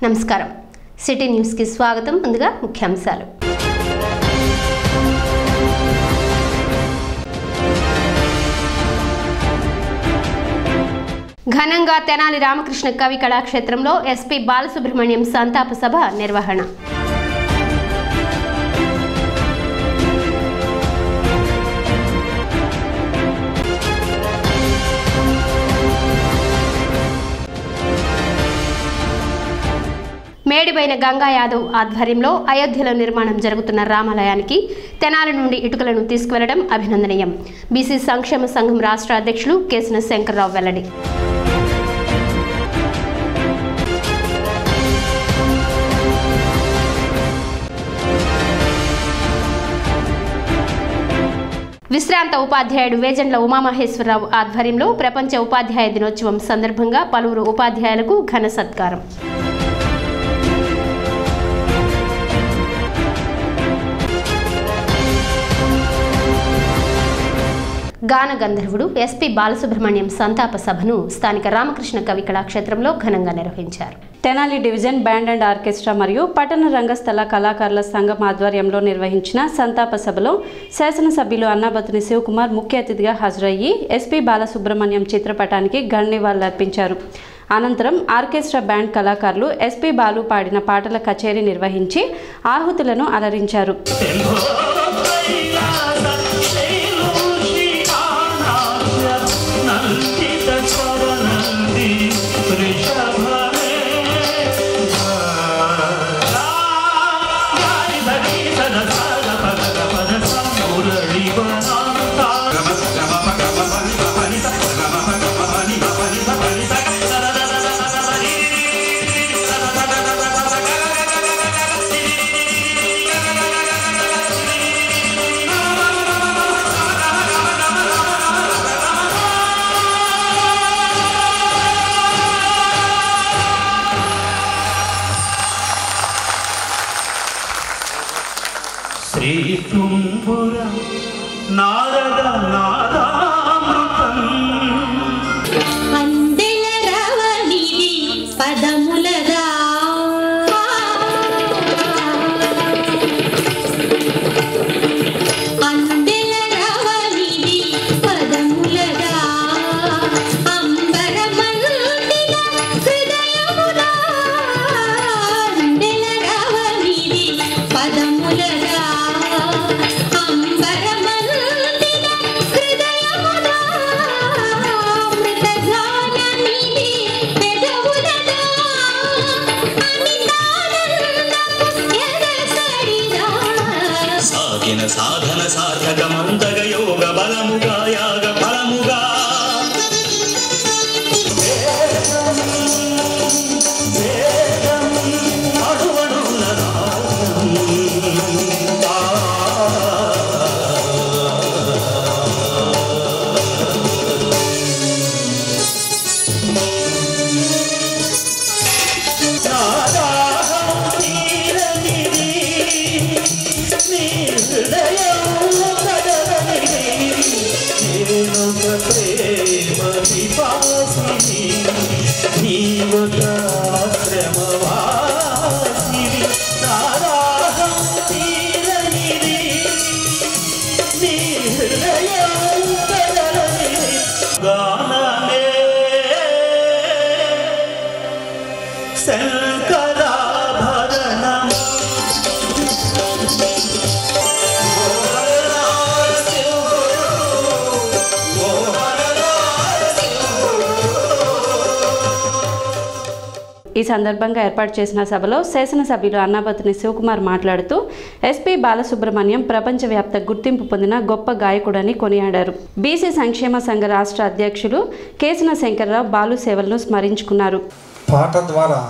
నమస్కారం సిటీ న్యూస్కి స్వాగతం ముందుగా ముఖ్యాంశాలు ఘనంగా తెనాలి రామకృష్ణ కవి కళాక్షేత్రంలో ఎస్పీ బాలసుబ్రహ్మణ్యం సంతాప సభ నిర్వహణ మేడిపైన గంగా యాదవ్ ఆధ్వర్యంలో అయోధ్యలో నిర్మాణం జరుగుతున్న రామాలయానికి తెనాలి నుండి ఇటుకలను తీసుకువెళ్లడం అభినందనీయం బీసీ సంక్షేమ సంఘం రాష్ట్ర అధ్యక్షులు కేసిన శంకర్రావు వెల్లడి విశ్రాంత ఉపాధ్యాయుడు వేజండ్ల ఉమామహేశ్వరరావు ఆధ్వర్యంలో ప్రపంచ ఉపాధ్యాయ దినోత్సవం సందర్భంగా పలువురు ఉపాధ్యాయులకు ఘన సత్కారం గాన గంధర్వుడు ఎస్పీ బాలసుబ్రహ్మణ్యం సంతాప సభను స్థానిక రామకృష్ణ కవి కళాక్షేత్రంలో ఘనంగా నిర్వహించారు Tenali division band and orchestra మరియు పట్టణ రంగస్థల కళాకారుల సంఘం ఆధ్వర్యంలో నిర్వహించిన సంతాప సభలో శాసనసభ్యులు అన్నాబతుని శివకుమార్ ముఖ్య అతిథిగా హాజరయ్యి ఎస్పీ బాలసుబ్రహ్మణ్యం చిత్రపటానికి ఘన నివాళులర్పించారు అనంతరం ఆర్కెస్ట్రా బ్యాండ్ కళాకారులు ఎస్పీ బాలు పాడిన పాటల కచేరీ నిర్వహించి ఆహుతులను అలరించారు శ్రీతుంబుర నారద నాదామృతం అందెల రవళిని పదములరా అందెల రవళిని పదములరా అంబరమందిల హృదయములా అందెల రవళిని పదములరా అంబరమందిల హృదయములా అమృతగానమిది పెదవులదా అమితానందపు ఎదసడిదా సాగిన సాధన సాధకమంతగ యోగ బలముగా యాగ ఫలముగా అడువడుల శంకరాభరణం ఈ సందర్భంగా ఏర్పాటు చేసిన సభలో శాసనసభ్యులు అన్నాబతుని శివకుమార్ మాట్లాడుతూ ఎస్పీ బాలసుబ్రహ్మణ్యం ప్రపంచవ్యాప్త గుర్తింపు పొందిన గొప్ప గాయకుడని కొనియాడారు బీసీ సంక్షేమ సంఘ రాష్ట్ర అధ్యక్షులు కేసిన శంకర్రావు బాలు సేవలను స్మరించుకున్నారు పాట ద్వారా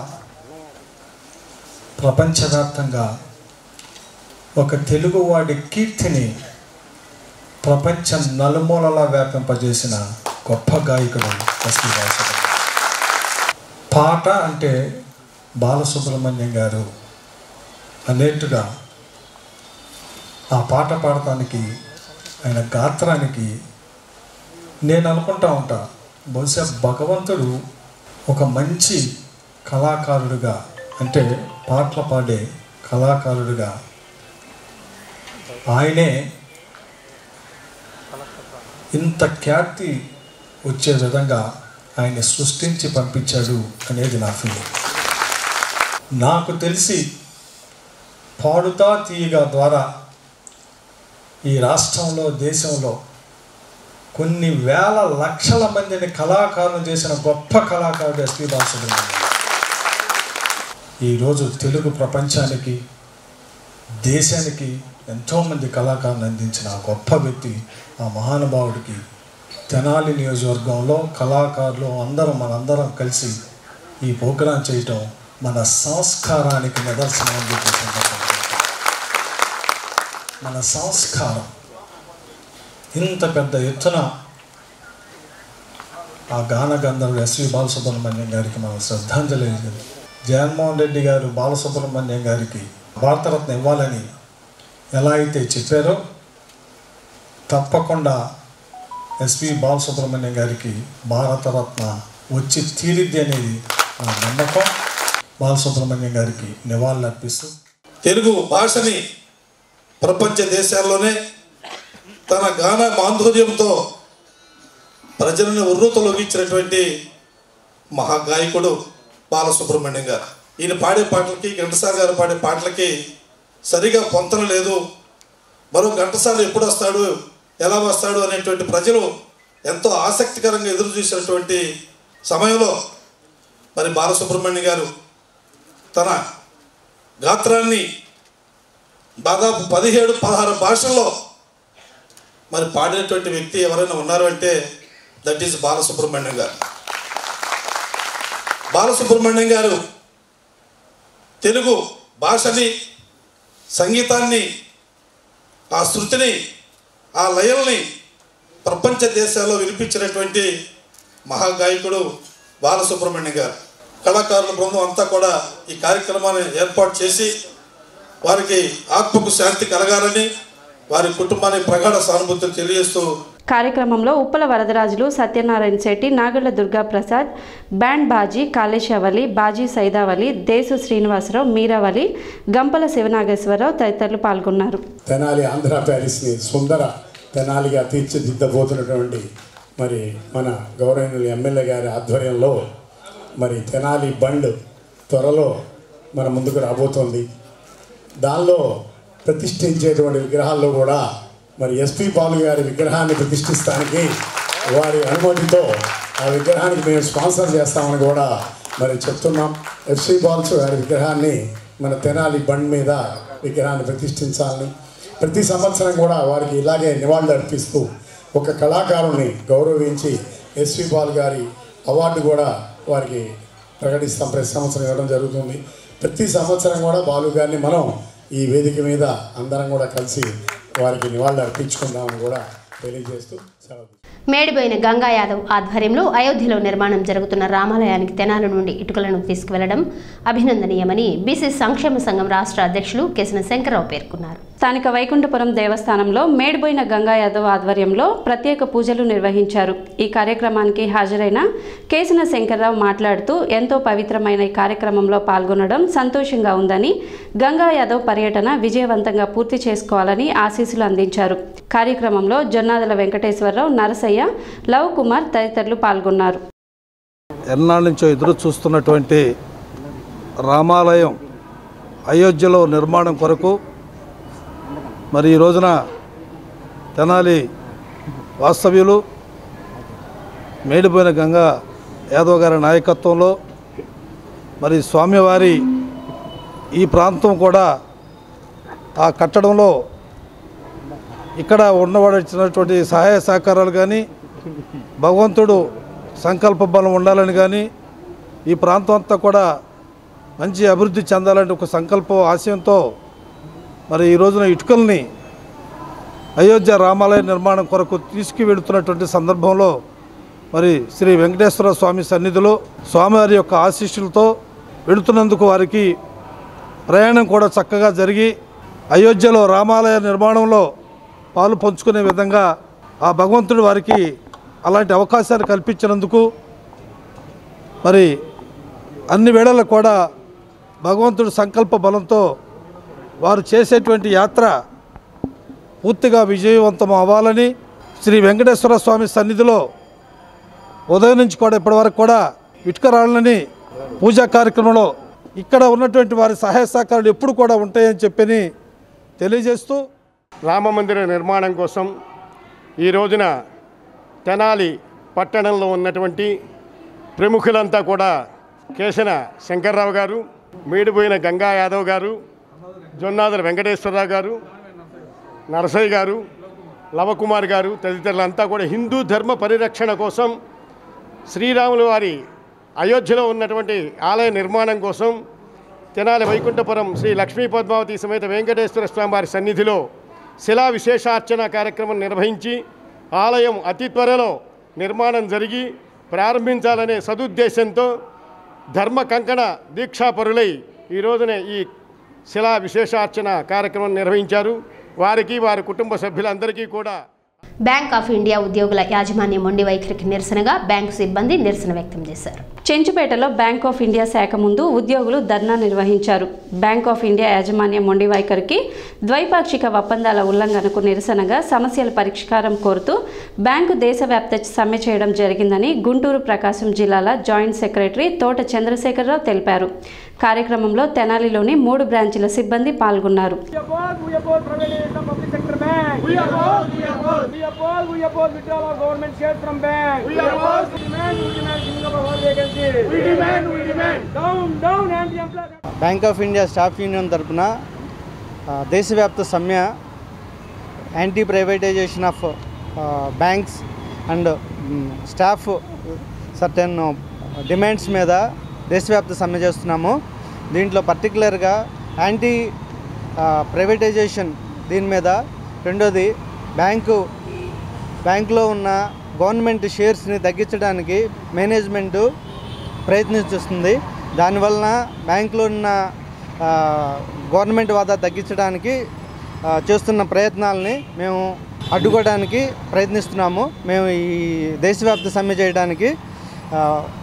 ప్రపంచవ్యాప్తంగా ఒక తెలుగువాడి కీర్తిని ప్రపంచం నలుమూలలా వ్యాపింపజేసిన గొప్ప గాయకుడు ఎస్పి బాలసుబ్రహ్మణ్యం పాట అంటే బాలసుబ్రహ్మణ్యం గారు అనేట్టుగా ఆ పాట పాడటానికి ఆయన గాత్రానికి నేను అనుకుంటా ఉంటా బహుశా భగవంతుడు ఒక మంచి కళాకారుడిగా అంటే పాటలు పాడే కళాకారుడిగా ఆయనే ఇంత ఖ్యాతి వచ్చే విధంగా ఆయన సృష్టించి పంపించాడు అనేది నా ఫీలింగ్ నాకు తెలిసి పాడుతా తీయగా ద్వారా ఈ రాష్ట్రంలో దేశంలో కొన్ని వేల లక్షల మందిని కళాకారులు చేసిన గొప్ప కళాకారుడు ఎస్పి బాలసుబ్రహ్మణ్యం ఈరోజు తెలుగు ప్రపంచానికి దేశానికి ఎంతోమంది కళాకారులు అందించిన ఆ గొప్ప వ్యక్తి ఆ మహానుభావుడికి తెనాలి నియోజకవర్గంలో కళాకారులు అందరం మనందరం కలిసి ఈ ప్రోగ్రాం చేయటం మన సంస్కారానికి నిదర్శనం అని చెప్పి సందర్భంగా మన సంస్కారం ఇంత పెద్ద ఎత్తున ఆ గాన గంధర్వుడు ఎస్వి బాలసుబ్రహ్మణ్యం గారికి మనం శ్రద్ధాంజలి జగన్మోహన్ రెడ్డి గారు బాలసుబ్రహ్మణ్యం గారికి భారతరత్న ఇవ్వాలని ఎలా అయితే చెప్పారో తప్పకుండా ఎస్పి బాలసుబ్రహ్మణ్యం గారికి భారతరత్న వచ్చి తీరిద్ది అనేది నా నమ్మకం బాలసుబ్రహ్మణ్యం గారికి నివాళులు అర్పిస్తూ తెలుగు భాషని ప్రపంచ దేశాల్లోనే తన గాన మాధుర్యంతో ప్రజలను ఉర్రూతలోగించినటువంటి మహాగాయకుడు బాలసుబ్రహ్మణ్యం గారు ఈయన పాడే పాటలకి ఘంటసాల గారు పాడే పాటలకి సరిగా పొంతన లేదు మరో ఘంటసాల ఎప్పుడు వస్తాడు ఎలా వస్తాడు అనేటువంటి ప్రజలు ఎంతో ఆసక్తికరంగా ఎదురు చూసినటువంటి సమయంలో మరి బాలసుబ్రహ్మణ్యం గారు తన గాత్రాన్ని దాదాపు పదిహేడు పదహారు భాషల్లో మరి పాడినటువంటి వ్యక్తి ఎవరైనా ఉన్నారు అంటే దట్ ఈస్ బాలసుబ్రహ్మణ్యం గారు బాలసుబ్రహ్మణ్యం గారు తెలుగు భాషని సంగీతాన్ని ఆ శృతిని ఆ లయల్ని ప్రపంచ దేశాల్లో వినిపించినటువంటి మహాగాయకుడు బాలసుబ్రహ్మణ్యం గారు కళాకారుల బృందం అంతా కూడా ఈ కార్యక్రమాన్ని ఏర్పాటు చేసి వారికి ఆత్మకు శాంతి కలగాలని వారి కుటుంబానికి ప్రగాఢ సానుభూతిని తెలియజేస్తూ కార్యక్రమంలో ఉప్పల వరదరాజులు సత్యనారాయణ శెట్టి నాగళ్ల దుర్గా ప్రసాద్ బ్యాండ్ బాజీ కాళేశవలి బాజీ సైదావలి దేశు శ్రీనివాసరావు మీరావలి గంపల శివనాగేశ్వరరావు తదితరులు పాల్గొన్నారు తెనాలి ఆంధ్ర ప్యారిస్ని సుందర తెనాలిగా తీర్చిదిద్దబోతున్నటువంటి మరి మన గౌరవనీయులు ఎమ్మెల్యే గారి ఆధ్వర్యంలో మరి తెనాలి బండ్ త్వరలో మన ముందుకు రాబోతోంది దానిలో ప్రతిష్ఠించేటువంటి విగ్రహాల్లో కూడా మరి ఎస్పి బాలు గారి విగ్రహాన్ని ప్రతిష్ఠిస్తానికి వారి అనుమతితో ఆ విగ్రహానికి మేము స్పాన్సర్ చేస్తామని కూడా మరి చెప్తున్నాం ఎస్పి బాల్స్ గారి విగ్రహాన్ని మన తెనాలి బండ్ మీద విగ్రహాన్ని ప్రతిష్ఠించాలని ప్రతి సంవత్సరం కూడా వారికి ఇలాగే నివాళులు అర్పిస్తూ ఒక కళాకారుని గౌరవించి ఎస్వి బాల్ గారి అవార్డు కూడా వారికి ప్రకటిస్తాం ప్రతి సంవత్సరం ఇవ్వడం జరుగుతుంది ప్రతి సంవత్సరం కూడా బాలు గారిని మనం ఈ వేదిక మీద అందరం కూడా కలిసి వారికి నివాళులు అర్పించుకుందామని కూడా తెలియజేస్తూ సెలవు మేడిపోయిన గంగా యాదవ్ ఆధ్వర్యంలో అయోధ్యలో నిర్మాణం జరుగుతున్న రామాలయానికి తెనాలి నుండి ఇటుకలను తీసుకువెళ్లడం అభినందనీయమని బీసీ సంక్షేమ సంఘం రాష్ట్ర అధ్యక్షులు కేసిన శంకర్రావు పేర్కొన్నారు స్థానిక వైకుంఠపురం దేవస్థానంలో మేడిపోయిన గంగా యాదవ్ ఆధ్వర్యంలో ప్రత్యేక పూజలు నిర్వహించారు ఈ కార్యక్రమానికి హాజరైన కేసిన శంకర్రావు మాట్లాడుతూ ఎంతో పవిత్రమైన ఈ కార్యక్రమంలో పాల్గొనడం సంతోషంగా ఉందని గంగా యాదవ్ పర్యటన విజయవంతంగా పూర్తి చేసుకోవాలని ఆశీస్సులు అందించారు కార్యక్రమంలో జొన్నాదల వెంకటేశ్వరరావు నరసయ్య లవ్ కుమార్ తదితరులు పాల్గొన్నారు ఎన్నాళ్ళ నుంచో ఎదురు చూస్తున్నటువంటి రామాలయం అయోధ్యలో నిర్మాణం కొరకు మరి ఈ రోజున తెనాలి వాస్తవ్యులు మేడిపోయిన గంగా యాదవ్ గారి నాయకత్వంలో మరి స్వామివారి ఈ ప్రాంతం కూడా ఆ కట్టడంలో ఇక్కడ ఉండబడినటువంటి సహాయ సహకారాలు కానీ భగవంతుడు సంకల్ప బలం ఉండాలని కానీ ఈ ప్రాంతం అంతా కూడా మంచి అభివృద్ధి చెందాలంటే ఒక సంకల్పం ఆశయంతో మరి ఈ రోజున ఇటుకల్ని అయోధ్య రామాలయ నిర్మాణం కొరకు తీసుకువెడుతున్నటువంటి సందర్భంలో మరి శ్రీ వెంకటేశ్వర స్వామి సన్నిధిలో స్వామివారి యొక్క ఆశీస్సులతో వెళుతున్నందుకు వారికి ప్రయాణం కూడా చక్కగా జరిగి అయోధ్యలో రామాలయ నిర్మాణంలో పాలు పంచుకునే విధంగా ఆ భగవంతుడు వారికి అలాంటి అవకాశాన్ని కల్పించినందుకు మరి అన్ని వేళల్లో కూడా భగవంతుడి సంకల్ప బలంతో వారు చేసేటువంటి యాత్ర పూర్తిగా విజయవంతం అవ్వాలని శ్రీ వెంకటేశ్వర స్వామి సన్నిధిలో ఉదయం నుంచి కూడా ఇప్పటివరకు కూడా ఇటుకరాళ్ళని పూజా కార్యక్రమంలో ఇక్కడ ఉన్నటువంటి వారి సహాయ సహకారాలు ఎప్పుడు కూడా ఉంటాయని చెప్పని తెలియజేస్తూ రామమందిర నిర్మాణం కోసం ఈ రోజున తెనాలి పట్టణంలో ఉన్నటువంటి ప్రముఖులంతా కూడా కేశన శంకర్రావు గారు మేడిపోయిన గంగా యాదవ్ గారు జొన్నాదుల వెంకటేశ్వరరావు గారు నరసయ్య గారు లవకుమార్ గారు తదితరులంతా కూడా హిందూ ధర్మ పరిరక్షణ కోసం శ్రీరాముల వారి అయోధ్యలో ఉన్నటువంటి ఆలయ నిర్మాణం కోసం తెనాలి వైకుంఠపురం శ్రీ లక్ష్మీ పద్మావతి సమేత వెంకటేశ్వర స్వామి వారి సన్నిధిలో శిలా విశేషార్చన కార్యక్రమం నిర్వహించి ఆలయం అతి త్వరలో నిర్మాణం జరిగి ప్రారంభించాలనే సదుద్దేశంతో ధర్మ కంకణ దీక్షాపరులై ఈ రోజున ఈ శిలా విశేషార్చన కార్యక్రమం నిర్వహించారు వారికి వారి కుటుంబ సభ్యులందరికీ కూడా బ్యాంక్ ఆఫ్ ఇండియా ఉద్యోగుల యాజమాన్య మొండి వైఖరికి నిరసనగా బ్యాంకు సిబ్బంది నిరసన వ్యక్తం చేశారు చెంచుపేటలో బ్యాంక్ ఆఫ్ ఇండియా శాఖ ముందు ఉద్యోగులు ధర్నా నిర్వహించారు బ్యాంక్ ఆఫ్ ఇండియా యాజమాన్య మొండి వైఖరికి ద్వైపాక్షిక ఒప్పందాల ఉల్లంఘనకు నిరసనగా సమస్యల పరిష్కారం కోరుతూ బ్యాంకు దేశవ్యాప్త సమ్మె చేయడం జరిగిందని గుంటూరు ప్రకాశం జిల్లాల జాయింట్ సెక్రటరీ తోట చంద్రశేఖరరావు తెలిపారు కార్యక్రమంలో తెనాలిలోని మూడు బ్రాంచీల సిబ్బంది పాల్గొన్నారు We oppose, we oppose privatization of public sector bank. We oppose, we oppose. We oppose, we oppose withdrawal of government shares from bank. We oppose. We demand, we demand giving up of all vacancies. We demand, we demand. Down, down, anti-employment. Bank of India staff union తరపున ఆ, దేశవ్యాప్త సమ్మె anti privatisation of banks and staff certain demands మీద దేశవ్యాప్త సమ్మె చేస్తున్నాము దీంట్లో పర్టికులర్గా యాంటీ ప్రైవేటైజేషన్ దీని మీద రెండోది బ్యాంకు బ్యాంకులో ఉన్న గవర్నమెంట్ షేర్స్ని తగ్గించడానికి మేనేజ్మెంటు ప్రయత్నిస్తుంది దానివలన బ్యాంకులో ఉన్న ఆ, గవర్నమెంట్ వాదా తగ్గించడానికి ఆ, చేస్తున్న ప్రయత్నాలని మేము అడ్డుకోవడానికి ప్రయత్నిస్తున్నాము మేము ఈ దేశవ్యాప్త సమ్మె చేయడానికి ఆ,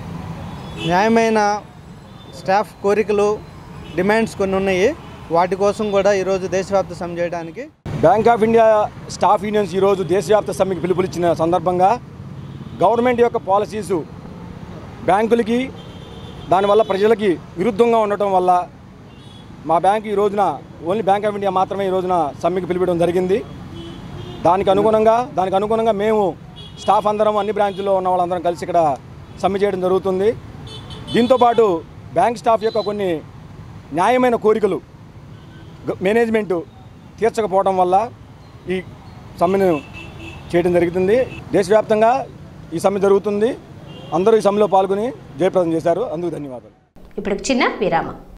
న్యాయమైన స్టాఫ్ కోరికలు డిమాండ్స్ కొన్ని ఉన్నాయి వాటి కోసం కూడా ఈరోజు దేశవ్యాప్త సమ్మె చేయడానికి bank of India staff unions ఈరోజు దేశవ్యాప్త సమ్మెకి పిలుపునిచ్చిన సందర్భంగా గవర్నమెంట్ యొక్క పాలసీసు బ్యాంకులకి దానివల్ల ప్రజలకి విరుద్ధంగా ఉండటం వల్ల మా బ్యాంక్ ఈ రోజున ఓన్లీ బ్యాంక్ ఆఫ్ ఇండియా మాత్రమే ఈ రోజున సమ్మెకి పిలిపించడం జరిగింది దానికి అనుగుణంగా దానికి అనుగుణంగా మేము స్టాఫ్ అందరం అన్ని బ్రాంచ్లో ఉన్న వాళ్ళందరం కలిసి ఇక్కడ సమ్మె చేయడం జరుగుతుంది దీంతోపాటు బ్యాంక్ స్టాఫ్ యొక్క కొన్ని న్యాయమైన కోరికలు గ- మేనేజ్మెంటు తీర్చకపోవడం వల్ల ఈ సమ్మెను చేయడం జరుగుతుంది దేశవ్యాప్తంగా ఈ సమ్మె జరుగుతుంది అందరూ ఈ సమ్మెలో పాల్గొని జయప్రదం చేశారు అందుకు ధన్యవాదాలు ఇప్పుడు చిన్న విరామం